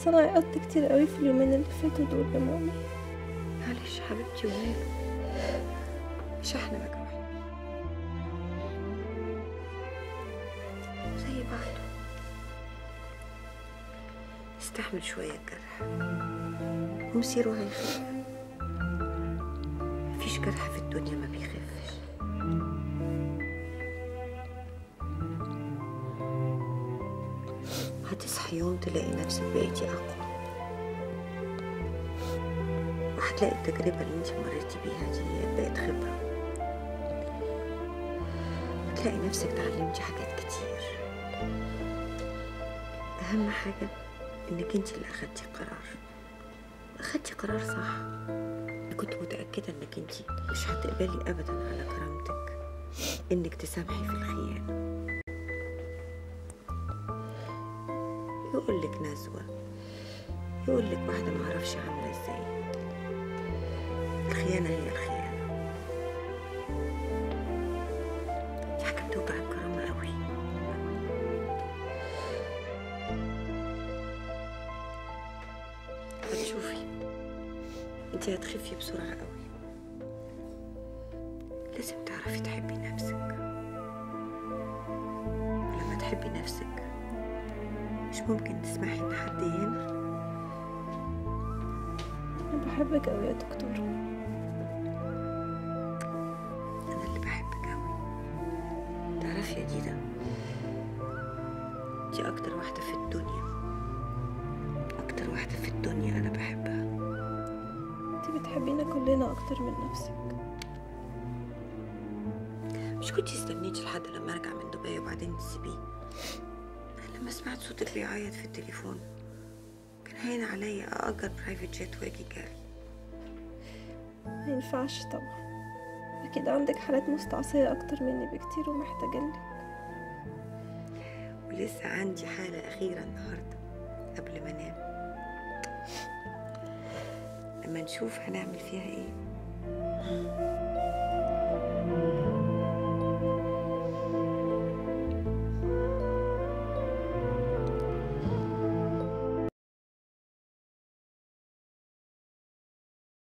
بس انا عيطت كتير قوي في اليومين اللي فاتوا دول يا مامي معلش حبيبتي وماله مش احنا مجروحين زي بعض استحمل شوية الجرح ومصيره هيخف مفيش جرح في الدنيا ما بيخفش هتصحي يوم تلاقي نفسك بقيتي أقوى وهتلاقي التجربة اللي انت مريتي بيها دي بقت خبرة هتلاقي نفسك اتعلمتي حاجات كتير أهم حاجة إنك انت اللي أخدتي قرار أخدتي قرار صح كنت متأكدة إنك انت مش هتقبلي أبدا على كرامتك إنك تسامحي في الخيانة يقول لك نزوة يقول لك واحدة معرفش عاملة ازاي الخيانة هي الخيانة دي حاجة بتوجع الكرامة قوي هتشوفي انت هتخفي بسرعة قوي لازم تعرفي تحبي نفسك ولما تحبي نفسك مش ممكن تسمحي ان حد يهينك انا بحبك قوي يا دكتور انا اللي بحبك قوي تعرفي يا ديدا دي اكتر واحدة في الدنيا اكتر واحدة في الدنيا انا بحبها انت بتحبينا كلنا اكتر من نفسك مش كنت استنيتي لحد لما ارجع من دبي وبعدين تسيبيه لما سمعت صوتك بيعيط في التليفون كان هين عليا اجر برايفت جيت واجي جاري ما ينفعش طبعا اكيد عندك حالات مستعصية اكتر مني بكتير ومحتاجة لك ولسه عندي حالة أخيرة النهاردة قبل ما أنام لما نشوف هنعمل فيها إيه